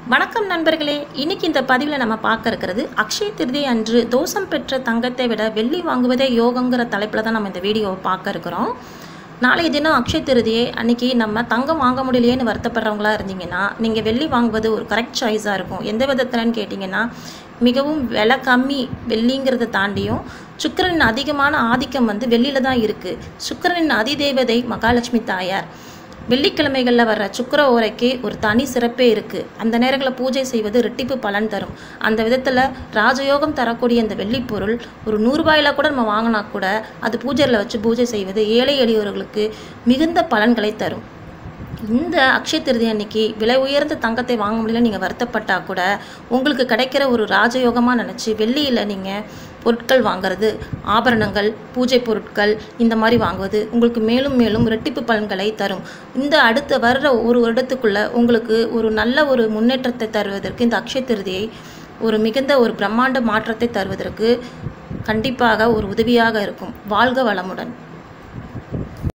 வணக்கம் நண்பர்களே இன்னைக்கு இந்த பதிவில் நம்ம பார்க்க இருக்கிறது அக்ஷய திருதி அன்று தோஷம் பெற்ற தங்கத்தை விட வெள்ளி வாங்குவதே யோகங்கிற தலைப்பில் தான் நம்ம இந்த வீடியோவை பார்க்க இருக்கிறோம் நாளைய தினம் அக்ஷய திருதியே அன்னைக்கு நம்ம தங்கம் வாங்க முடியலையேன்னு வருத்தப்படுறவங்களா இருந்தீங்கன்னா நீங்கள் வெள்ளி வாங்குவது ஒரு கரெக்ட் சாய்ஸாக இருக்கும் எந்த விதத்துலன்னு கேட்டிங்கன்னா மிகவும் விலை கம்மி வெள்ளிங்கிறத தாண்டியும் சுக்கிரனின் அதிகமான ஆதிக்கம் வந்து வெள்ளியில் தான் இருக்குது சுக்கிரனின் அதிதேவதை மகாலட்சுமி தாயார் வெள்ளிக்கிழமைகளில் வர்ற சுக்கர ஓரைக்கு ஒரு தனி சிறப்பே இருக்குது அந்த நேரங்களில் பூஜை செய்வது ரெட்டிப்பு பலன் தரும் அந்த விதத்தில் ராஜயோகம் தரக்கூடிய இந்த வெள்ளிப்பொருள் ஒரு நூறுரூபாயில் கூட நம்ம வாங்கினா கூட அது பூஜையில் வச்சு பூஜை செய்வது ஏழை எளியவர்களுக்கு மிகுந்த பலன்களை தரும் இந்த அக்ஷய திருதி அன்னைக்கு விலை உயர்ந்த தங்கத்தை வாங்க முடியல நீங்கள் வருத்தப்பட்டால் கூட உங்களுக்கு கிடைக்கிற ஒரு ராஜயோகமாக நினச்சி வெள்ளியில் நீங்கள் பொருட்கள் வாங்குறது ஆபரணங்கள் பூஜை பொருட்கள் இந்த மாதிரி வாங்குவது உங்களுக்கு மேலும் மேலும் இரட்டிப்பு பலன்களை தரும் இந்த அடுத்த வர்ற ஒரு வருடத்துக்குள்ள உங்களுக்கு ஒரு நல்ல ஒரு முன்னேற்றத்தை தருவதற்கு இந்த அக்ஷய திருதியை ஒரு மிகுந்த ஒரு பிரம்மாண்ட மாற்றத்தை தருவதற்கு கண்டிப்பாக ஒரு உதவியாக இருக்கும் வாழ்க வளமுடன்